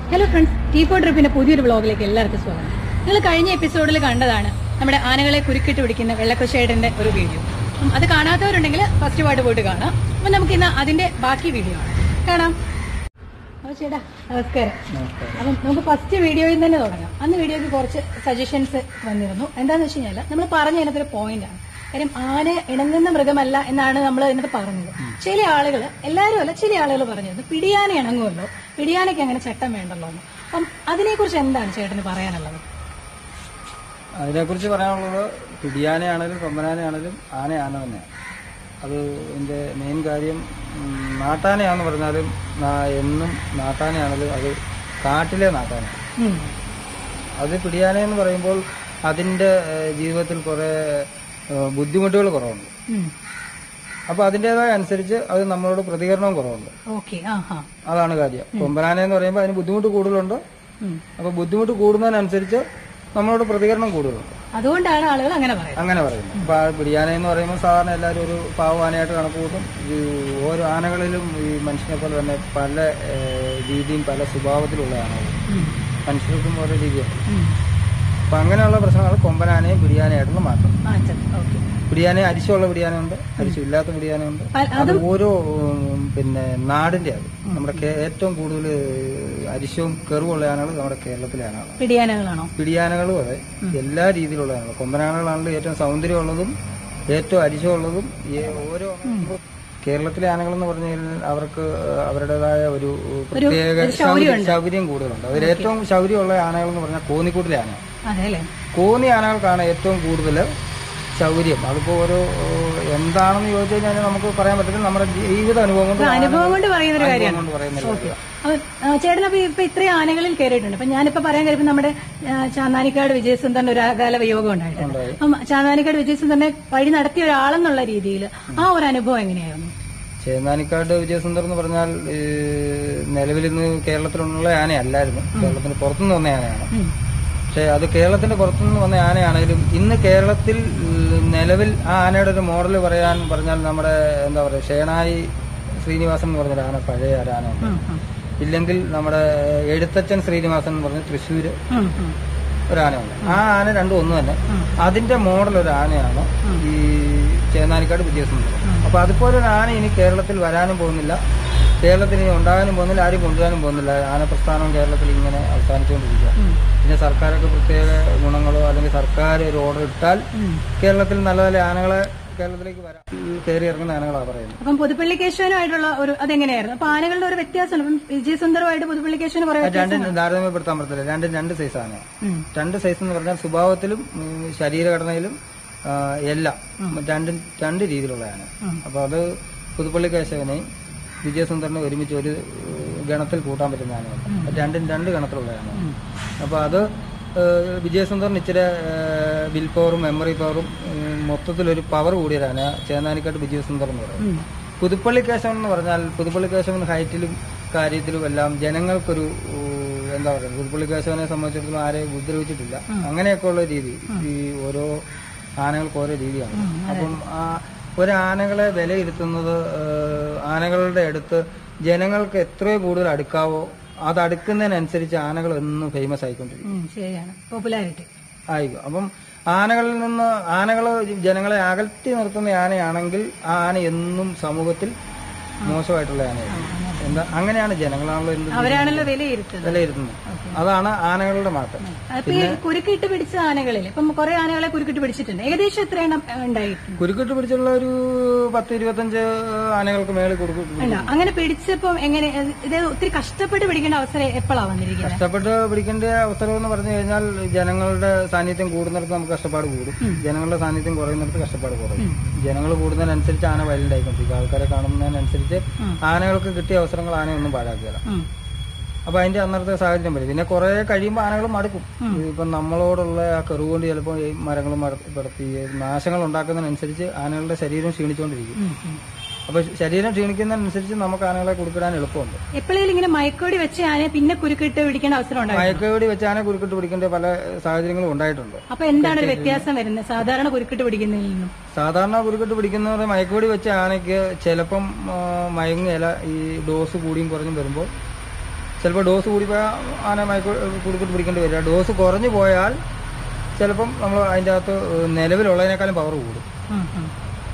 Hello friends teapoy ട്രിപ്പിന്റെ പുതിയൊരു വ്ളോഗിലേക്ക് എല്ലാവർക്കും സ്വാഗതം നിങ്ങൾ കഴിഞ്ഞ എപ്പിസോഡിൽ കണ്ടതാണ് നമ്മുടെ ആനകളെ കുരുക്കിട്ട് പിടിക്കുന്ന വെള്ളക്കൊശേടന്റെ ഒരു വീഡിയോ അപ്പം അത് കാണാത്തവരുണ്ടെങ്കിൽ ഫസ്റ്റ് പാട്ട് പോയിട്ട് കാണാം അപ്പം നമുക്ക് ഇന്ന് അതിന്റെ ബാക്കി വീഡിയോ കാണാം അപ്പോൾ ചേട്ടാ നമസ്കാരം അപ്പം നമുക്ക് ഫസ്റ്റ് വീഡിയോയിൽ തന്നെ തുടങ്ങാം അന്ന് വീഡിയോയ്ക്ക് കുറച്ച് സജഷൻസ് വന്നിരുന്നു എന്താന്ന് വെച്ച് കഴിഞ്ഞാൽ നമ്മൾ പറഞ്ഞ അതിനകത്തൊരു പോയിന്റ് ആണ് കാര്യം ആന ഇണങ്ങുന്ന മൃഗമല്ല എന്നാണ് നമ്മൾ അതിനകത്ത് പറഞ്ഞത് ചില ആളുകൾ എല്ലാവരും അല്ല ചില ആളുകൾ പറഞ്ഞിരുന്നു പിടിയാന ഇണങ്ങുമല്ലോ പിടിയാനയ്ക്ക് അങ്ങനെ ചട്ടം വേണ്ടല്ലോ എന്ന് അപ്പം അതിനെക്കുറിച്ച് എന്താണ് ചേട്ടന് പറയാനുള്ളത് അതിനെക്കുറിച്ച് പറയാനുള്ളത് പിടിയാനയാണേലും കൊമ്പനാനയാണേലും ആന ആന തന്നെയാണ് അത് എൻ്റെ മെയിൻ കാര്യം ഉം, നാട്ടാനയാന്ന് പറഞ്ഞാലും നാ- എന്നും നാട്ടാനയാണേലും അത് കാട്ടിലെ നാട്ടാനയാണ് ഉം. അത് പിടിയാന എന്ന് പറയുമ്പോൾ അതിൻ്റെ ഏഹ്, ജീവിതത്തിൽ കുറേ ഏഹ്, ബുദ്ധിമുട്ടുകൾ കുറവുണ്ട് ഉം. അപ്പോൾ അതിൻ്റെതായ അനുസരിച്ച് അത് നമ്മളോട് പ്രതികരണവും കുറവുണ്ട് ഓക്കെ ആ ഹാ അതാണ് കാര്യം കൊമ്പനാന എന്ന് പറയുമ്പോൾ അതിന് ബുദ്ധിമുട്ട് കൂടുതലുണ്ട് ഉം. അപ്പോൾ ബുദ്ധിമുട്ട് കൂടുന്നതിനനുസരിച്ച് നമ്മളോട് പ്രതികരണം കൂടുതലുണ്ട് അതുകൊണ്ടാണ് ആളുകൾ അങ്ങനെ പറയുന്നത് അങ്ങനെ പറയുന്നു അപ്പൊ ആ പിടിയാന എന്ന് പറയുമ്പോൾ സാധാരണ എല്ലാവരും ഒരു പാവ ആനയായിട്ട് കണക്ക് കൂട്ടും ഈ ഓരോ ആനകളിലും ഈ മനുഷ്യനെ പോലെ തന്നെ പല ഏഹ്, രീതിയും പല സ്വഭാവത്തിലുള്ള ആനകൾ ഉം. മനുഷ്യർക്കും ഓരോ രീതിയാണ് ഉം. അപ്പൊ അങ്ങനെയുള്ള പ്രശ്നങ്ങൾ കൊമ്പനാനയും പിടിയാനയായിട്ടുള്ള മാറ്റം മാറ്റം ഓക്കെ പിടിയാന അരിശമുള്ള പിടിയാനയുണ്ട് അരിശമില്ലാത്ത പിടിയാനയുണ്ട് അ- അത് ഓരോ ഉം, പിന്നെ നാടിന്റെ അത് നമ്മുടെ കേ- ഏറ്റവും കൂടുതൽ അരിശവും കെറുവുള്ള ആനകൾ നമ്മുടെ കേരളത്തിലെ ആനകളാണ് പിടിയാനകളാണോ പിടിയാനകളും അതെ എല്ലാ രീതിയിലുള്ള ആനകൾ കൊമ്പനാനകളാണെങ്കിലും ഏറ്റവും സൗന്ദര്യമുള്ളതും ഏറ്റവും അരിശമുള്ളതും ഈ ഓരോ കേരളത്തിലെ ആനകൾ എന്ന് പറഞ്ഞു കഴിഞ്ഞാൽ അവർക്ക് അവരുടേതായ ഒരു പ്രത്യേക ശൗര്യം ശൗര്യം കൂടുതലുണ്ട് അതിൽ ഏറ്റവും ശൗര്യമുള്ള ആനകൾ എന്ന് പറഞ്ഞാൽ കോന്നിക്കൂട്ടിലെ ആന അതെ അല്ലേ കോന്നി ആനകൾക്കാണ് ഏറ്റവും കൂടുതൽ ശൗര്യം അതിപ്പോ ഒരു ഏഹ്, എന്താണെന്ന് ചോദിച്ചു കഴിഞ്ഞാൽ നമുക്ക് പറയാൻ പറ്റത്തില്ല നമ്മുടെ ജീവിത അനുഭവം കൊണ്ട് അനുഭവം കൊണ്ട് പറയുന്ന ഒരു അനുഭവം കാര്യമാണ് കൊണ്ട് പറയുന്ന ഒരു കാര്യമാണ്. അപ്പൊ ചേട്ടനപ്പൊ ഇപ്പൊ ഇത്രയും ആനകളിൽ കയറിയിട്ടുണ്ട് അപ്പൊ ഞാനിപ്പോ പറയാൻ കഴിയുമ്പോൾ നമ്മുടെ ആ, ചാന്നാനിക്കാട് വിജയസുന്ദറിന്റെ ഒരു അകാല വിയോഗം ഉണ്ടായിട്ടുണ്ട് അപ്പം ചാന്നാനിക്കാട് വിജയസുന്ദറിനെ വഴി നടത്തിയ ഒരാളെന്നുള്ള രീതിയിൽ ആ ഒരു അനുഭവം എങ്ങനെയായിരുന്നു ചേന്നാനിക്കാട് വിജയസുന്ദർ എന്ന് പറഞ്ഞാൽ ഏഹ്, നിലവിൽ ഇന്ന് കേരളത്തിലുള്ള ആനയല്ലായിരുന്നു കേരളത്തിന് പുറത്തുനിന്ന് വന്ന ആനയാണ് ഉം. പക്ഷെ അത് കേരളത്തിന്റെ പുറത്തുനിന്ന് വന്ന ആനയാണെങ്കിലും ഇന്ന് കേരളത്തിൽ ഏഹ്, നിലവിൽ ആ ആനയുടെ ഒരു മോഡൽ പറയാൻ പറഞ്ഞാൽ നമ്മുടെ എന്താ പറയുക ഷേണായി ശ്രീനിവാസൻ എന്ന് പറഞ്ഞൊരു ആന പഴയ ഒരു ആനയുണ്ട് ഉം, ഉം. ഇല്ലെങ്കിൽ നമ്മുടെ എഴുത്തച്ഛൻ ശ്രീനിവാസൻ എന്ന് പറഞ്ഞ തൃശ്ശൂര് ഉം, ഉം. ഒരു ആനയുണ്ട് ആ ആന രണ്ടും ഒന്ന് തന്നെ അതിന്റെ മോഡൽ ഒരു ആനയാണ് ഈ ചേന്നാനിക്കാട് വിജയസുന്ദരം അപ്പൊ അതുപോലെ ഒരു ആന ഇനി കേരളത്തിൽ വരാനും പോകുന്നില്ല കേരളത്തിൽ ഇനി ഉണ്ടാകാനും പോകുന്നില്ല ആരും കൊണ്ടുവരാനും പോകുന്നില്ല ആന പ്രസ്ഥാനം കേരളത്തിൽ ഇങ്ങനെ അവസാനിച്ചുകൊണ്ടിരിക്കുക പിന്നെ സർക്കാരൊക്കെ പ്രത്യേക ഗുണങ്ങളോ അല്ലെങ്കിൽ സർക്കാർ ഒരു ഓർഡർ ഇട്ടാൽ കേരളത്തിൽ നല്ല നല്ല ആനകളെ കേരളത്തിലേക്ക് വരാം കയറി ഇറങ്ങുന്ന ആനകളാണ് പറയുന്നത് അപ്പം പുതുപ്പള്ളി കേശവനുമായിട്ടുള്ള ഒരു അതെങ്ങനെയായിരുന്നു അപ്പൊ ആനകളുടെ ഒരു വ്യത്യാസമുണ്ട് ഇപ്പം വിജയസുന്ദറുമായിട്ട് പുതുപ്പള്ളി കേശവന് കുറെ വ്യത്യാസം രണ്ടും താരതമ്യപ്പെടുത്താൻ പറ്റത്തില്ല രണ്ടും രണ്ട് സൈസ് ആനയാണ് ഉം. രണ്ട് സൈസ് എന്ന് പറഞ്ഞാൽ സ്വഭാവത്തിലും ഉം, ശരീരഘടനയിലും ആ, എല്ലാം രണ്ടും രണ്ട് രീതിയിലുള്ളതാണ് അപ്പൊ അത് പുതുപ്പള്ളി കേശവനെയും വിജയസുന്ദറിനെ ഒരുമിച്ച് ഒരു ഏഹ്, ഗണത്തിൽ കൂട്ടാൻ പറ്റുന്ന ആനയാണ് രണ്ടും രണ്ട് ഗണത്തിലുള്ളതാണ് അപ്പൊ അത് ഏഹ്, വിജയസുന്ദറിന് ഇച്ചിരി ഏഹ്, വിൽ പവറും മെമ്മറി പവറും ഉം, മൊത്തത്തിലൊരു പവർ കൂടിയതാണ് ചേന്നാനിക്കാട്ട് വിജയസുന്ദർ എന്ന് പറയുന്നത് പുതുപ്പള്ളി കേശവൻ എന്ന് പറഞ്ഞാൽ പുതുപ്പള്ളി കേശവൻ ഹൈറ്റിലും കാര്യത്തിലും എല്ലാം ജനങ്ങൾക്കൊരു ഏഹ്, എന്താ പറയുക പുതുപ്പള്ളി കേശവനെ സംബന്ധിച്ചിടത്തോളം ആരെയും ഉപദ്രവിച്ചിട്ടില്ല അങ്ങനെയൊക്കെയുള്ള രീതി ഈ ഓരോ ആനകൾക്ക് ഓരോ രീതിയാണ് അപ്പം ആ ഒരു ആനകളെ വിലയിരുത്തുന്നത് ഏഹ്, ആനകളുടെ അടുത്ത് ജനങ്ങൾക്ക് എത്രയോ കൂടുതൽ അടുക്കാവോ അത് അടുക്കുന്നതിനനുസരിച്ച് ആനകൾ എന്നും ഫേമസ് ആയിക്കൊണ്ടിരിക്കും ഉം, ശരിയാണ് പോപ്പുലാരിറ്റി ആയിക്കോ അപ്പം ആനകളിൽ നിന്ന് ആനകൾ ജനങ്ങളെ അകറ്റി നിർത്തുന്ന ആനയാണെങ്കിൽ ആ ആന എന്നും സമൂഹത്തിൽ മോശമായിട്ടുള്ള ആനയാണ് എന്താ അങ്ങനെയാണ് ജനങ്ങളാണല്ലോ എന്ത് അവരാണല്ലോ വിലയിരുത്തുന്നത് വിലയിരുത്തുന്നത് അതാണ് ആനകളുടെ മാറ്റം അപ്പൊ ഈ കുരുക്കിട്ട് പിടിച്ച ആനകളിൽ ഇപ്പം കുറെ ആനകളെ കുരുക്കിട്ട് പിടിച്ചിട്ടുണ്ട് ഏകദേശം എത്ര എണ്ണം ഉണ്ടായിട്ടുണ്ട് കുരുക്കിട്ട് പിടിച്ചുള്ള ഒരു പത്ത് ഇരുപത്തഞ്ച് ആനകൾക്ക് മേളിൽ കൊടുക്കും ഉണ്ടോ? അങ്ങനെ പിടിച്ചപ്പം എങ്ങനെ ഇത് ഒത്തിരി കഷ്ടപ്പെട്ട് പിടിക്കേണ്ട അവസരം എപ്പോഴാണ് വന്നിരിക്കുന്നത് കഷ്ടപ്പെട്ട് പിടിക്കേണ്ട അവസരം എന്ന് പറഞ്ഞു കഴിഞ്ഞാൽ ജനങ്ങളുടെ സാന്നിധ്യം കൂടുന്നിടത്ത് നമുക്ക് കഷ്ടപ്പാട് കൂടും ജനങ്ങളുടെ സാന്നിധ്യം കുറയുന്നിടത്ത് കഷ്ടപ്പാട് കുറയും ജനങ്ങൾ കൂടുന്നതിനനുസരിച്ച് ആന വൈലന്റ് ആയിക്കൊണ്ടിരിക്കും ആൾക്കാരെ കാണുന്നതിനനുസരിച്ച് ആനകൾക്ക് കിട്ടിയ അവസരങ്ങൾ ആനയൊന്നും പാഴാക്കുകയില്ല ഉം. അപ്പൊ അതിന്റെ അന്നത്തെ സാഹചര്യം വരും പിന്നെ കുറെ കഴിയുമ്പോൾ ആനകൾ മടുക്കും ഇപ്പം നമ്മളോടുള്ള ആ കെറു കൊണ്ട് ചിലപ്പോൾ ഈ മരങ്ങൾ പടത്തി നാശങ്ങൾ ഉണ്ടാക്കുന്നതിനനുസരിച്ച് ആനകളുടെ ശരീരം ക്ഷീണിച്ചുകൊണ്ടിരിക്കും ഉം, ഉം. അപ്പൊ ശരീരം ക്ഷീണിക്കുന്നതിനനുസരിച്ച് നമുക്ക് ആനകളെ കൊടുക്കിടാൻ എളുപ്പമുണ്ട് എപ്പോഴേലും ഇങ്ങനെ മയക്കോടി വെച്ച് ആനയെ പിന്നെ കുരുക്കിട്ട് പിടിക്കേണ്ട അവസരം ഉണ്ടായി മയക്കുവെടി വെച്ച് ആന കുരുക്കിട്ട് പിടിക്കേണ്ട പല സാഹചര്യങ്ങളും ഉണ്ടായിട്ടുണ്ട് അപ്പൊ എന്താണ് ഒരു വ്യത്യാസം വരുന്നത് സാധാരണ കുരുക്കിട്ട് പിടിക്കുന്നതിൽ നിന്നും സാധാരണ കുരുക്കിട്ട് പിടിക്കുന്നവരെ മയക്കുവെടി വെച്ച ആനയ്ക്ക് ചിലപ്പം ആ, മയങ്ങുകയില ഈ ഡോസ് കൂടിയും കുറഞ്ഞും വരുമ്പോൾ ചിലപ്പോൾ ഡോസ് കൂടി പോയാൽ ആന മയക്ക് കുടുക്കിട്ട് പിടിക്കേണ്ടി വരിക ഡോസ് കുറഞ്ഞു പോയാൽ ചിലപ്പം നമ്മൾ അതിൻ്റെ അകത്ത് നിലവിലുള്ളതിനേക്കാളും പവർ കൂടും ഉം, ഉം.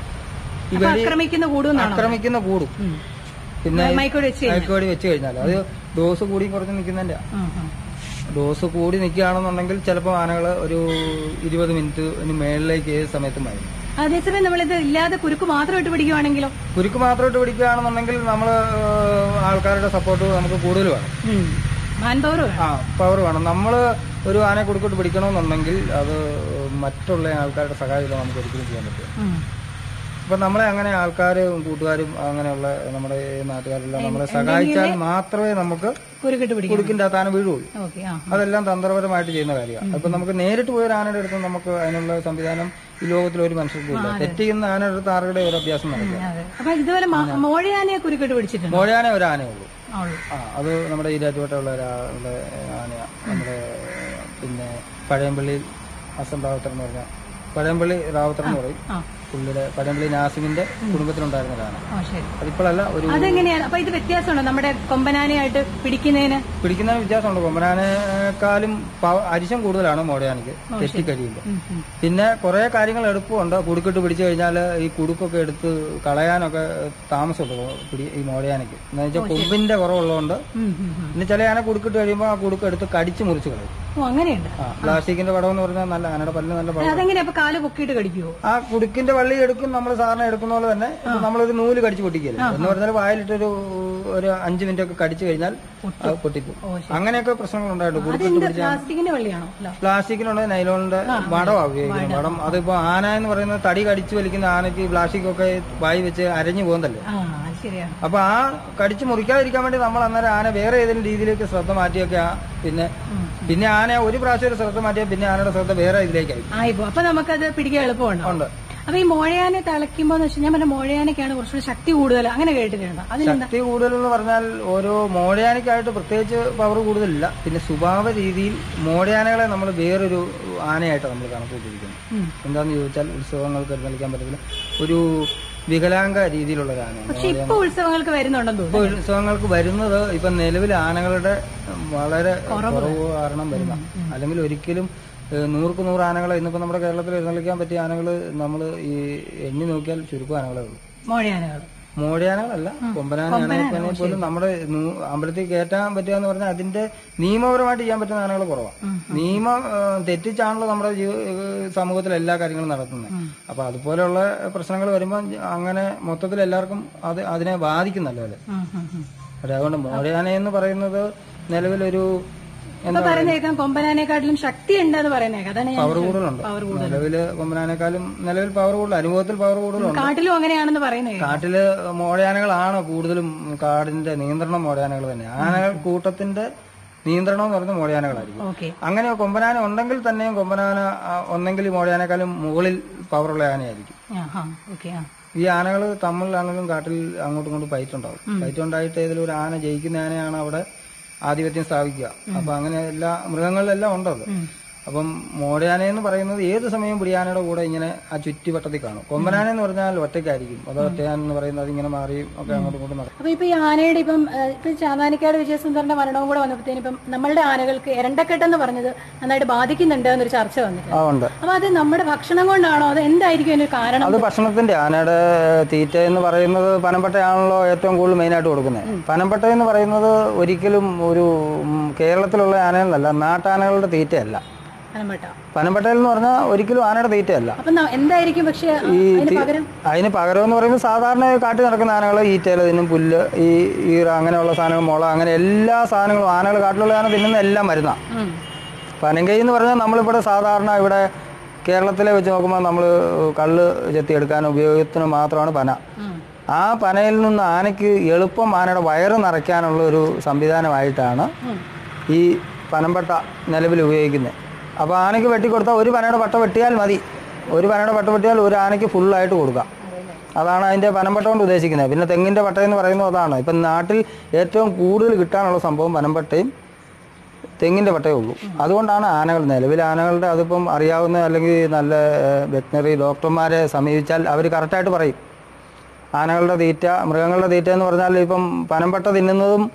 ഈ അപ്പൊ വെടി ആക്രമിക്കുന്ന കൂടുന്നാണോ ആക്രമിക്കുന്ന കൂടും ഉം. പിന്നെ മയക്കോട് വെച്ച് കഴിഞ്ഞാൽ. മയക്കുവെടി വെച്ച് കഴിഞ്ഞാൽ അത് ഡോസ് കൂടി കുറച്ച് നിൽക്കുന്നതിൻ്റെ ഉം, ഉം. ഡോസ് കൂടി നിൽക്കുകയാണെന്നുണ്ടെങ്കിൽ ചിലപ്പോൾ ആനകൾ ഒരു ഇരുപത് മിനിറ്റ് മേളിലേക്ക് ഏത് സമയത്തും വരും അതേസമയം നമ്മളിത് ഇല്ലാതെ കുരുക്ക് മാത്രം ഇട്ട് പിടിക്കുവാണെങ്കിലോ കുരുക്ക് മാത്രമായിട്ട് പിടിക്കുകയാണെന്നുണ്ടെങ്കിൽ നമ്മൾ ആൾക്കാരുടെ സപ്പോർട്ട് നമുക്ക് കൂടുതൽ വേണം മാൻ പവർ ആ പവർ വേണം നമ്മൾ ഒരു ആനയെ കുടുക്കിട്ട് പിടിക്കണമെന്നുണ്ടെങ്കിൽ അത് മറ്റുള്ള ആൾക്കാരുടെ സഹായം നമുക്ക് ഒരിക്കലും ചെയ്യാൻ പറ്റില്ല അപ്പൊ നമ്മളെ അങ്ങനെ ആൾക്കാരും കൂട്ടുകാരും അങ്ങനെയുള്ള നമ്മുടെ ഈ നാട്ടുകാരെല്ലാം നമ്മളെ സഹായിച്ചാൽ മാത്രമേ നമുക്ക് കുരുക്കിട്ട് പിടിക്കും കുടുക്കിന്റെ അകത്ത് ആന വീഴുള്ളൂ ഓക്കെ ആ അതെല്ലാം തന്ത്രപരമായിട്ട് ചെയ്യുന്ന കാര്യമാണ് അപ്പൊ നമുക്ക് നേരിട്ട് പോയ ഒരു ആനയുടെ അടുത്ത് നമുക്ക് അതിനുള്ള സംവിധാനം ഈ ലോകത്തിൽ ഒരു മനുഷ്യർക്കും ഇല്ല തെറ്റ് ചെയ്യുന്ന ആനയുടെ അടുത്ത് ആരുടെ ഒരു അഭ്യാസം നടക്കുക അതെ അപ്പൊ ഇതുപോലെ മ- മോഴയാനയെ കുരുക്കിട്ട് പിടിച്ചിട്ടുണ്ട് മോഴയാന ഒരു ആനയേ ഉള്ളൂ ഉള്ളു. ആ അത് നമ്മുടെ ഈരാറ്റുപേട്ടയുള്ള ഒരാളുടെ ആനയാ നമ്മുടെ പിന്നെ പഴയമ്പള്ളിയിൽ അസം റാവത്തർ എന്ന് പറഞ്ഞ പഴയമ്പള്ളി റാവത്തർ എന്ന് പറയും ആ പുള്ളിയുടെ പഴയമ്പള്ളി നാസിമിന്റെ കുടുംബത്തിലുണ്ടായിരുന്ന ഒരു ആന ആ ശരി അതിപ്പോഴല്ല ഒരു അതെങ്ങനെയാണ് അപ്പൊ ഇത് വ്യത്യാസമുണ്ടോ നമ്മുടെ കൊമ്പനാനയായിട്ട് പിടിക്കുന്നതിന് പിടിക്കുന്ന വ്യത്യാസമുണ്ട് കൊമ്പനാനേക്കാളും പവ- അരിശം കൂടുതലാണ് മോടയാനയ്ക്ക് തെറ്റിക്കഴിയുമ്പോൾ ഉം, ഉം. പിന്നെ കുറെ കാര്യങ്ങൾ എളുപ്പമുണ്ട് കുടുക്കിട്ട് പിടിച്ചു കഴിഞ്ഞാൽ ഈ കുടുക്കൊക്കെ എടുത്ത് കളയാനൊക്കെ താമസമുണ്ട് പിടി ഈ മോടയാനയ്ക്ക് എന്ന് വെച്ചാൽ കൊമ്പിന്റെ കുറവുള്ളതുകൊണ്ട് ഉം, ഉം, ഉം. പിന്നെ ചില ആന കുടുക്കിട്ട് കഴിയുമ്പോൾ ആ കുടുക്ക് എടുത്ത് കടിച്ച് മുറിച്ച് കളയും ഓ അങ്ങനെയുണ്ട് ആ പ്ലാസ്റ്റിക്കിന്റെ പടം എന്ന് പറഞ്ഞാൽ നല്ല ആനയുടെ പല്ല് നല്ല പടം അതെങ്ങനെയാ അപ്പൊ കാല് പൊക്കിയിട്ട് കടിക്കുവോ ആ കുടുക്കിന്റെ വള്ളി എടുക്കും നമ്മൾ സാറിന് എടുക്കുന്ന പോലെ തന്നെ ഇപ്പൊ നമ്മളൊരു നൂല് കടിച്ച് പൊട്ടിക്കല്ലേ എന്ന് പറഞ്ഞാൽ വായിലിട്ടൊരു ഒരു അഞ്ചു മിനിറ്റ് ഒക്കെ കടിച്ചു കഴിഞ്ഞാൽ അത് പൊട്ടിപ്പോ ഓ, അങ്ങനെയൊക്കെ പ്രശ്നങ്ങൾ ഉണ്ടായിട്ടുണ്ട് കുടുക്കിട്ട് അതെന്ത് പിടിച്ച പ്ലാസ്റ്റിക്കിന്റെ വള്ളിയാണോ അല്ല പ്ലാസ്റ്റിക്കിനുള്ള നൈലോണിന്റെ മടമാണ് ഉപയോഗിക്കുന്നത് മടം അതിപ്പോ ആന എന്ന് പറയുന്നത് തടി കടിച്ചു വലിക്കുന്ന ആനയ്ക്ക് പ്ലാസ്റ്റിക് ഒക്കെ വായി വെച്ച് അരഞ്ഞു പോകുന്നതല്ലേ ആ അത് ശരിയാണ് അപ്പൊ ആ കടിച്ചു മുറിക്കാതിരിക്കാൻ വേണ്ടി നമ്മൾ അന്നേരം ആന വേറെ ഏതെങ്കിലും രീതിയിലേക്ക് ശ്രദ്ധ മാറ്റിയൊക്കെ ആ പിന്നെ പിന്നെ ആന ഒരു പ്രാവശ്യം ഒരു ശ്രദ്ധ മാറ്റിയാൽ പിന്നെ ആനയുടെ ശ്രദ്ധ വേറെ ഇതിലേക്കായി ആയിപ്പോ അപ്പൊ നമുക്കത് പിടിക്കാൻ എളുപ്പമുണ്ടോ ഉണ്ട് അപ്പൊ ഈ മോഴയാനെ തിളയ്ക്കുമ്പോന്ന് വെച്ചാൽ ഞാൻ പറഞ്ഞ മോഴയാനൊക്കെയാണ് കുറച്ചുകൂടി ശക്തി കൂടുതൽ അങ്ങനെ കേട്ടിട്ടുണ്ട് അതിനെന്താ ശക്തി കൂടുതൽ എന്ന് പറഞ്ഞാൽ ഓരോ മോടയാനയ്ക്കായിട്ട് പ്രത്യേകിച്ച് പവർ കൂടുതലില്ല പിന്നെ സ്വഭാവ രീതിയിൽ മോടയാനകളെ നമ്മൾ വേറൊരു ആനയായിട്ട് നമ്മൾ കണക്കൂട്ടിയിരിക്കുന്നു ഉം. എന്താന്ന് ചോദിച്ചാൽ ഉത്സവങ്ങൾക്ക് എഴുന്നള്ളിക്കാൻ പറ്റത്തില്ല ഒരു വികലാംഗ രീതിയിലുള്ള ഒരു ആനയാണ് പക്ഷെ ഇപ്പൊ ഉത്സവങ്ങൾക്ക് വരുന്നുണ്ടെന്ന് ഇപ്പൊ തോന്നുന്നു ഉത്സവങ്ങൾക്ക് വരുന്നത് ഇപ്പൊ നിലവിൽ ആനകളുടെ വളരെ കുറവ് കാരണം വരുന്ന അല്ലെങ്കിൽ ഒരിക്കലും ഏഹ്, നൂറുക്ക് നൂറ് ആനകളെ ഇന്നിപ്പോ നമ്മുടെ കേരളത്തിൽ എഴുന്നള്ളിക്കാൻ പറ്റിയ ആനകൾ നമ്മൾ ഈ എണ്ണി നോക്കിയാൽ ചുരുക്കം ആനകളേ ഉള്ളൂ മോഴയാനകൾ മോടിയാനകളല്ല കൊമ്പനാനയാണെങ്കിൽ പോലും നമ്മുടെ നൂ- അമ്പലത്തിൽ കയറ്റാൻ പറ്റുക എന്ന് പറഞ്ഞാൽ അതിന്റെ നിയമപരമായിട്ട് ചെയ്യാൻ പറ്റുന്ന ആനകൾ കുറവാണ് നിയമം ഏഹ്, തെറ്റിച്ചാണല്ലോ നമ്മുടെ ജീവ ഏഹ്, സമൂഹത്തിൽ എല്ലാ കാര്യങ്ങളും നടത്തുന്നത് അപ്പൊ അതുപോലെയുള്ള പ്രശ്നങ്ങൾ വരുമ്പോൾ അങ്ങനെ മൊത്തത്തിൽ എല്ലാവർക്കും അത് അതിനെ ബാധിക്കുന്നല്ലോ അല്ലേ ഉം, ഉം, ഉം. അതെ, അതുകൊണ്ട് മോടിയാന എന്ന് പറയുന്നത് നിലവിലൊരു ഇപ്പൊ പറയുന്നേക്കാം കൊമ്പനാനേക്കാട്ടിലും ശക്തി ഉണ്ട് എന്ന് പറയുന്നേക്കാം അതാണ് ഞാൻ പവർ കൂടുതലുണ്ട് പവർ നിലവില് കൊമ്പനാനേക്കാളും നിലവിൽ പവർ കൂടുതൽ അനുഭവത്തിൽ പവർ കൂടുതലുണ്ട് കാട്ടിലും അങ്ങനെയാണെന്ന് പറയുന്നേ കാട്ടില് മോടയാനകളാണ് കൂടുതലും കാടിന്റെ നിയന്ത്രണം മോടയാനകൾ തന്നെ ആനകൾ കൂട്ടത്തിന്റെ നിയന്ത്രണം എന്ന് പറയുന്നത് മോടയാനകളായിരിക്കും ഓക്കെ അങ്ങനെ കൊമ്പനാന ഉണ്ടെങ്കിൽ തന്നെയും കൊമ്പനാന ആ, ഒന്നെങ്കിൽ ഈ മോടയാനേക്കാളും മുകളിൽ പവറുള്ള ആനയായിരിക്കും ആ ഓക്കെ ആ ഈ ആനകൾ തമ്മിലാണെങ്കിലും കാട്ടിൽ അങ്ങോട്ടും ഇങ്ങോട്ടും ഫൈറ്റ് ഉണ്ടാവും ഫൈറ്റ് ഉണ്ടായിട്ട് ഏതെങ്കിലും ഒരു ആന ജയിക്കുന്ന ആനയാണ് അവിടെ ആധിപത്യം സ്ഥാപിക്കുക അപ്പൊ അങ്ങനെ എല്ലാ മൃഗങ്ങളിലെല്ലാം ഉണ്ടത് അപ്പം മോടയാന എന്ന് പറയുന്നത് ഏത് സമയവും പിടിയാനയുടെ കൂടെ ഇങ്ങനെ ആ ചുറ്റുവട്ടത്തിൽ കാണും കൊമ്പനാന എന്ന് പറഞ്ഞാൽ ഒറ്റയ്ക്കായിരിക്കും അത് ഒറ്റയാൻ എന്ന് പറയുന്നത് ഇങ്ങനെ മാറിയും ഒക്കെ അങ്ങോട്ടും ഇങ്ങോട്ടും നടക്കും അപ്പൊ ഇപ്പൊ ഈ ആനയുടെ ഇപ്പം ഏഹ്, ഇപ്പൊ ചാന്നാനിക്കാട് വിജയസുന്ദറിന്റെ മരണവും കൂടെ വന്നപ്പോഴത്തേനും ഇപ്പം നമ്മളുടെ ആനകൾക്ക് എരണ്ടക്കെട്ടെന്ന് പറഞ്ഞത് നന്നായിട്ട് ബാധിക്കുന്നുണ്ട് എന്നൊരു ചർച്ച വന്നിട്ടുണ്ട് ആ ഉണ്ട് അപ്പൊ അത് നമ്മുടെ ഭക്ഷണം കൊണ്ടാണോ അത് എന്തായിരിക്കും അതിന് കാരണം അത് ഭക്ഷണത്തിന്റെ ആനയുടെ തീറ്റ എന്ന് പറയുന്നത് പനമ്പട്ടയാണല്ലോ ഏറ്റവും കൂടുതൽ മെയിനായിട്ട് കൊടുക്കുന്നത് പനമ്പട്ട എന്ന് പറയുന്നത് ഒരിക്കലും ഒരു ഉം, കേരളത്തിലുള്ള ആനകളല്ല നാട്ടാനകളുടെ തീറ്റയല്ല പനമ്പട്ട പനമ്പട്ടയിൽ എന്ന് പറഞ്ഞാൽ ഒരിക്കലും ആനയുടെ തീറ്റയല്ല അപ്പൊ ന- എന്തായിരിക്കും പക്ഷെ അതിന് പകരം അതിന് പകരം എന്ന് പറയുന്നത് സാധാരണ കാട്ടിൽ നടക്കുന്ന ആനകൾ ഈറ്റയില തിന്നും പുല്ല് ഈ ഈറ അങ്ങനെയുള്ള സാധനങ്ങൾ മുള അങ്ങനെ എല്ലാ സാധനങ്ങളും ആനകൾ കാട്ടിലുള്ള ആന തിന്നുന്ന എല്ലാം മരുന്നാണ് ഉം. പനങ്കൈ എന്ന് പറഞ്ഞാൽ നമ്മളിവിടെ സാധാരണ ഇവിടെ കേരളത്തിലെ വെച്ച് നോക്കുമ്പോൾ നമ്മൾ കള്ള് ചെത്തിയെടുക്കാൻ ഉപയോഗത്തിന് മാത്രമാണ് പന ഉം. ആ പനയിൽ നിന്ന് ആനയ്ക്ക് എളുപ്പം ആനയുടെ വയറ് നിറയ്ക്കാനുള്ള ഒരു സംവിധാനമായിട്ടാണ് ഉം. ഈ പനമ്പട്ട നിലവിൽ ഉപയോഗിക്കുന്നത് അപ്പോൾ ആനയ്ക്ക് വെട്ടിക്കൊടുത്താൽ ഒരു പനയുടെ പട്ട വെട്ടിയാൽ മതി ഒരു പനയുടെ പട്ട വെട്ടിയാൽ ഒരു ആനയ്ക്ക് ഫുള്ളായിട്ട് കൊടുക്കാം അതാണ് അതിൻ്റെ പനമ്പട്ട കൊണ്ട് ഉദ്ദേശിക്കുന്നത് പിന്നെ തെങ്ങിൻ്റെ പട്ട എന്ന് പറയുന്നത് അതാണ് ഇപ്പം നാട്ടിൽ ഏറ്റവും കൂടുതൽ കിട്ടാനുള്ള സംഭവം പനമ്പട്ടയും തെങ്ങിൻ്റെ പട്ടയേ ഉള്ളൂ അതുകൊണ്ടാണ് ആനകൾ നിലവിൽ ആനകളുടെ അതിപ്പം അറിയാവുന്ന അല്ലെങ്കിൽ നല്ല വെറ്റിനറി ഡോക്ടർമാരെ സമീപിച്ചാൽ അവർ കറക്റ്റായിട്ട് പറയും ആനകളുടെ തീറ്റ മൃഗങ്ങളുടെ തീറ്റ എന്ന് പറഞ്ഞാൽ ഇപ്പം പനമ്പട്ട തിന്നുന്നതും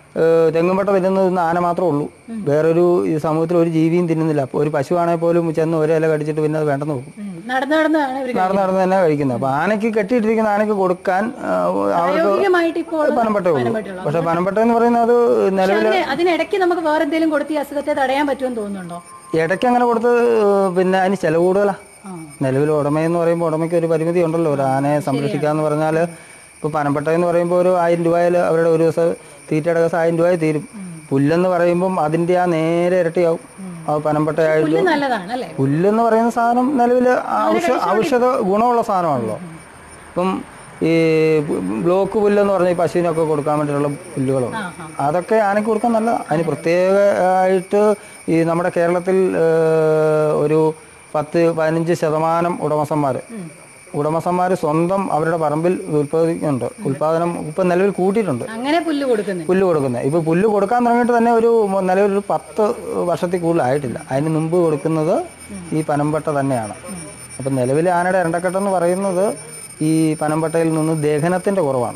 ഏഹ്, തെങ്ങുംപട്ട തിന്നുന്നത് ഇന്ന് ആന മാത്രമേ ഉള്ളൂ വേറൊരു ഈ സമൂഹത്തിൽ ഒരു ജീവിയും തിന്നുന്നില്ല അപ്പോൾ ഒരു പശുവാണെങ്കിൽ പോലും ചെന്ന് ഒരു ഇല കടിച്ചിട്ട് പിന്നെ അത് വേണ്ടെന്ന് നോക്കും ഉം. നടന്ന് നടന്നാണ് ഇവർ നടന്ന് നടന്ന് തന്നെ കഴിക്കുന്നത് അപ്പോൾ ആനയ്ക്ക് കെട്ടിയിട്ടിരിക്കുന്ന ആനയ്ക്ക് കൊടുക്കാൻ ആ, അവർക്ക് പ്രായോഗികമായിട്ട് ഇപ്പോൾ പനമ്പട്ടേ ഉള്ളൂ പക്ഷെ പനമ്പട്ട എന്ന് പറയുന്നത് നിലവിൽ അതിന് അതിനിടയ്ക്ക് നമുക്ക് വേറെ എന്തെങ്കിലും കൊടുത്ത് ഈ അസുഖത്തെ തടയാൻ പറ്റുമെന്ന് തോന്നുന്നുണ്ടോ ഇടയ്ക്ക് അങ്ങനെ കൊടുത്ത് പിന്നെ അതിന് ചിലവ് കൂടുതലാണ് ആ. നിലവിൽ ഉടമയെന്ന് പറയുമ്പോൾ ഉടമയ്ക്ക് ഒരു പരിമിതി ഉണ്ടല്ലോ ഒരു ആനയെ സംരക്ഷിക്കുക എന്ന് പറഞ്ഞാൽ ഇപ്പോൾ പനമ്പട്ട എന്ന് പറയുമ്പോൾ ഒരു ആയിരം രൂപയിൽ അവരുടെ ഒരു ദിവസം തീറ്റയുടെ ദിവസം ആയിരം രൂപയിൽ തീരും പുല്ലെന്ന് പറയുമ്പം അതിൻ്റെ ആ നേരെ ഇരട്ടിയാവും ആ പനമ്പട്ടയായിട്ട് പുല്ല് നല്ലതാണ് അല്ലേ പുല്ലെന്ന് പറയുന്ന സാധനം നിലവിൽ ഔഷധ ഔഷധ ഗുണമുള്ള സാധനമാണല്ലോ ഇപ്പം ഈ ബ്ലോക്ക് പുല്ലെന്ന് പറഞ്ഞ ഈ പശുവിനൊക്കെ കൊടുക്കാൻ വേണ്ടിയിട്ടുള്ള പുല്ലുകളുണ്ട് അതൊക്കെ ആനയ്ക്ക് കൊടുക്കാൻ നല്ലതാണ് അതിന് പ്രത്യേകമായിട്ട് ഈ നമ്മുടെ കേരളത്തിൽ ഏഹ്, ഒരു പത്ത് പതിനഞ്ച് ശതമാനം ഉടമസ്ഥന്മാർ ഉടമസ്ഥന്മാർ സ്വന്തം അവരുടെ പറമ്പിൽ ഉൽപ്പാദിക്കുന്നുണ്ട് ഉൽപ്പാദനം ഇപ്പം നിലവിൽ കൂട്ടിയിട്ടുണ്ട് അങ്ങനെ പുല്ല് കൊടുക്കുന്നത് പുല്ല് കൊടുക്കുന്നത് ഇപ്പോൾ പുല്ല് കൊടുക്കാൻ തുടങ്ങിയിട്ട് തന്നെ ഒരു മ- നിലവിൽ ഒരു പത്ത് വർഷത്തിൽ കൂടുതലായിട്ടില്ല അതിന് മുമ്പ് കൊടുക്കുന്നത് ഈ പനമ്പട്ട തന്നെയാണ് അപ്പം നിലവിൽ ആനയുടെ ഇരണ്ടക്കെട്ടെന്ന് പറയുന്നത് ഈ പനമ്പട്ടയിൽ നിന്ന് ദഹനത്തിൻ്റെ കുറവാണ്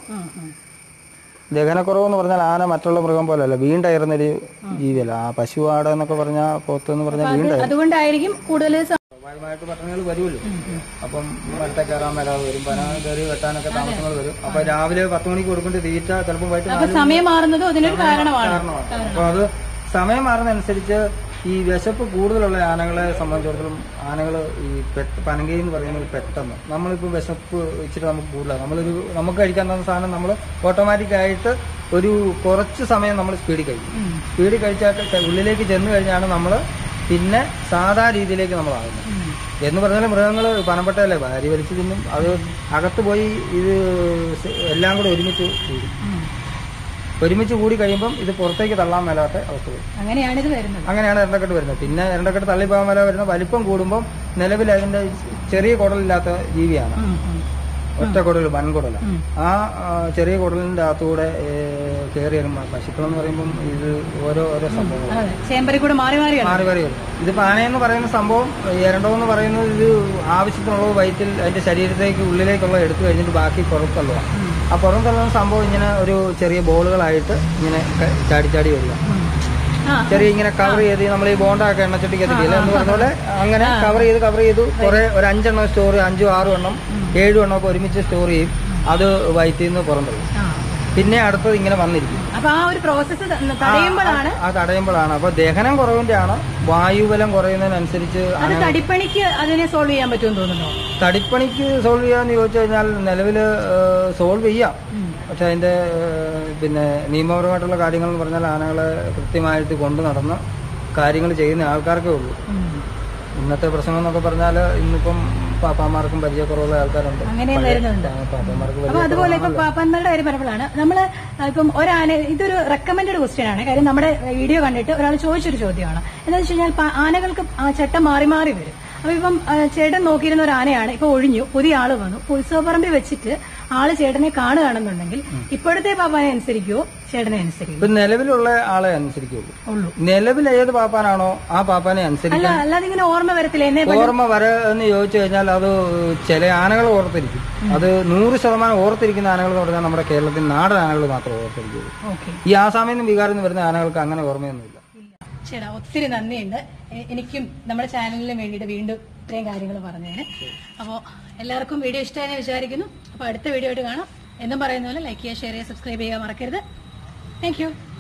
ദഹനക്കുറവെന്ന് പറഞ്ഞാൽ ആന മറ്റുള്ള മൃഗം പോലെയല്ല വീണ്ടയറുന്നൊരു ജീവിയല്ല ആ പശു ആട് എന്നൊക്കെ പറഞ്ഞാൽ പോത്ത് എന്ന് പറഞ്ഞാൽ വീണ്ട അതുകൊണ്ടായിരിക്കും കൂടുതൽ സ- സ്വാഭാവികമായിട്ട് പട്ടണങ്ങൾ വരുമല്ലോ അപ്പം മരത്തെ കയറാൻ വരാതെ വരും പന കയറി വെട്ടാനൊക്കെ താമസങ്ങൾ വരും അപ്പൊ രാവിലെ പത്ത് മണിക്ക് കൊടുക്കേണ്ട തീറ്റ ചിലപ്പോൾ വൈകിട്ട് അപ്പൊ സമയം മാറുന്നതും അതിനൊരു കാരണമാണ് കാരണമാണ് അപ്പൊ അത് സമയം മാറുന്നതനുസരിച്ച് ഈ വിശപ്പ് കൂടുതലുള്ള ആനകളെ സംബന്ധിച്ചിടത്തോളം ആനകൾ ഈ പെട്ട് പനങ്കി എന്ന് പറയുന്നത് പെട്ടെന്ന് നമ്മളിപ്പോൾ വിശപ്പ് ഇച്ചിരി നമുക്ക് കൂടുതലാണ് നമ്മളൊരു നമുക്ക് കഴിക്കാൻ തന്ന സാധനം നമ്മൾ ഓട്ടോമാറ്റിക്കായിട്ട് ഒരു കുറച്ച് സമയം നമ്മൾ സ്പീഡിൽ കഴിക്കും സ്പീഡിൽ കഴിച്ചാൽ ഉള്ളിലേക്ക് ചെന്ന് കഴിഞ്ഞാണ് നമ്മൾ പിന്നെ സാധാ രീതിയിലേക്ക് നമ്മളാകുന്നത് എന്ന് പറഞ്ഞാൽ മൃഗങ്ങൾ പനപ്പെട്ടല്ലേ ഭാര്യ വലിച്ചു തിന്നും അത് അകത്ത് പോയി ഇത് എല്ലാം കൂടെ ഒരുമിച്ച് കൂടും ഒരുമിച്ച് കൂടി കഴിയുമ്പം ഇത് പുറത്തേക്ക് തള്ളാൻ മേലാത്ത അവസ്ഥ വരും അങ്ങനെയാണ് ഇത് വരുന്നത് അങ്ങനെയാണ് എരണ്ടക്കെട്ട് വരുന്നത് പിന്നെ എരണ്ടക്കെട്ട് തള്ളിപ്പോകാൻ മേല വരുന്ന വലിപ്പം കൂടുമ്പം നിലവിൽ അതിന്റെ ചെറിയ കുടലില്ലാത്ത ജീവിയാണ് ഒറ്റ കുടൽ വൻകുടല ആ ആ, ചെറിയ കുടലിന്റെ അകത്തൂടെ കയറി വരുമ്പോൾ പശുക്കളെന്ന് പറയുമ്പം ഇത് ഓരോ ഓരോ സംഭവങ്ങൾ അതെ ചേമ്പരി കൂടെ മാറി മാറിയാണ് മാറി മാറി വരും ഇത് പാനയെന്ന് പറയുന്ന സംഭവം എരണ്ടോ എന്ന് പറയുന്നത് ഇത് ആവശ്യത്തിനുള്ളത് വയറ്റിൽ അതിന്റെ ശരീരത്തേക്ക് ഉള്ളിലേക്കുള്ള എടുത്തു കഴിഞ്ഞിട്ട് ബാക്കി പുറത്തുള്ളതാണ് ആ പുറം തള്ളുന്ന സംഭവം ഇങ്ങനെ ഒരു ചെറിയ ബോളുകളായിട്ട് ഇങ്ങനെ ക- ചാടി ചാടി വരിക ആ ചെറിയ ഇങ്ങനെ കവർ ചെയ്ത് നമ്മൾ ഈ ബോണ്ടൊക്കെ എണ്ണച്ചട്ടിക്ക് എത്തിക്കില്ല എന്ന് പറഞ്ഞ പോലെ അങ്ങനെ കവർ ചെയ്ത് കവർ ചെയ്തു കുറെ ഒരു അഞ്ചെണ്ണം സ്റ്റോർ അഞ്ചും ആറും എണ്ണം ഏഴും എണ്ണം ഒക്കെ ഒരുമിച്ച് സ്റ്റോർ ചെയ്യും അത് വയറ്റിൽ നിന്ന് പുറന്തള്ളും ആ. പിന്നെ അടുത്തത് ഇങ്ങനെ വന്നിരിക്കും അപ്പൊ ആ ഒരു പ്രോസസ്സ് തടയുമ്പോഴാണ് ആ തടയുമ്പോഴാണ് അപ്പൊ ദഹനം കുറവിന്റെ ആണ് വായുബലം കുറയുന്നതിനനുസരിച്ച് അത് തടിപ്പണിക്ക് അതിനെ സോൾവ് ചെയ്യാൻ പറ്റുമെന്ന് തോന്നുന്നു തടിപ്പണിക്ക് സോൾവ് ചെയ്യാന്ന് ചോദിച്ചു കഴിഞ്ഞാൽ നിലവിൽ സോൾവ് ചെയ്യാം പക്ഷെ അതിന്റെ ഏഹ്, പിന്നെ നിയമപരമായിട്ടുള്ള കാര്യങ്ങൾ എന്ന് പറഞ്ഞാൽ ആനകളെ കൃത്യമായിട്ട് കൊണ്ടു നടന്ന് കാര്യങ്ങൾ ചെയ്യുന്ന ആൾക്കാർക്കേ ഉള്ളൂ ഇന്നത്തെ പ്രശ്നം എന്നൊക്കെ പറഞ്ഞാൽ ഇന്നിപ്പം പാപ്പാമാർക്കും പരിചയക്കുറവുള്ള ആൾക്കാരുണ്ട് അങ്ങനെ വരുന്നുണ്ട് ആ, പാപ്പാമാർക്ക് അപ്പൊ വലിയ അതുപോലെ ഇപ്പൊ പാപ്പന്മാരുടെ കാര്യം പറഞ്ഞപ്പോഴാണ് നമ്മള് ഇപ്പം ഒരാന ഇതൊരു റെക്കമെൻഡഡ് ക്വസ്റ്റ്യൻ ആണ് കാര്യം നമ്മുടെ വീഡിയോ കണ്ടിട്ട് ഒരാൾ ചോദിച്ചൊരു ചോദ്യമാണ് എന്താണെന്ന് വെച്ച് കഴിഞ്ഞാൽ പ- ആനകൾക്ക് ആ ചട്ടം മാറി മാറി വരും അപ്പൊ ഇപ്പം ആ, ചേട്ടൻ നോക്കിയിരുന്ന ഒരു ആനയാണ് ഇപ്പൊ ഒഴിഞ്ഞു പുതിയ ആള് വന്നു ഇപ്പൊ ഉത്സവപ്പറമ്പിൽ വെച്ചിട്ട് ആള് ചേട്ടനെ കാണുകയാണെന്നുണ്ടെങ്കിൽ ഇപ്പോഴത്തെ പാപ്പാനെ അനുസരിക്കുവോ ചേട്ടനെ അനുസരിക്കുവോ ഇപ്പൊ നിലവിലുള്ള ആളെ അനുസരിക്കുള്ളൂ ഉള്ളൂ നിലവിൽ ഏത് പാപ്പാനാണോ ആ പാപ്പാനെ അനുസരിക്കും അല്ല അല്ലാതെ ഇങ്ങനെ ഓർമ്മ വരത്തില്ല എന്നെ ഓർമ്മ വര എന്ന് ചോദിച്ചു കഴിഞ്ഞാൽ അത് ചില ആനകൾ ഓർത്തിരിക്കും അത് നൂറ് ശതമാനം ഓർത്തിരിക്കുന്ന ആനകൾ എന്ന് പറഞ്ഞാൽ നമ്മുടെ കേരളത്തിൽ നാടൻ ആനകൾ മാത്രമേ ഓർത്തിരിക്കുള്ളൂ ഓക്കെ ഈ ആസാമിൽ നിന്ന് ബീഹാറിൽ നിന്ന് വരുന്ന ആനകൾക്ക് അങ്ങനെ ഓർമ്മയൊന്നുമില്ല ചേട്ടാ ഒത്തിരി നന്ദിയുണ്ട് എ- എനിക്കും നമ്മുടെ ചാനലിന് വേണ്ടിയിട്ട് വീണ്ടും ഇത്രയും കാര്യങ്ങൾ പറഞ്ഞതിന് അപ്പോൾ എല്ലാവർക്കും വീഡിയോ ഇഷ്ടമായി വിചാരിക്കുന്നു അപ്പോൾ അടുത്ത വീഡിയോ ആയിട്ട് കാണാം എന്നും പറയുന്ന പോലെ ലൈക്ക് ചെയ്യുക ഷെയർ ചെയ്യുക സബ്സ്ക്രൈബ് ചെയ്യുക മറക്കരുത് താങ്ക്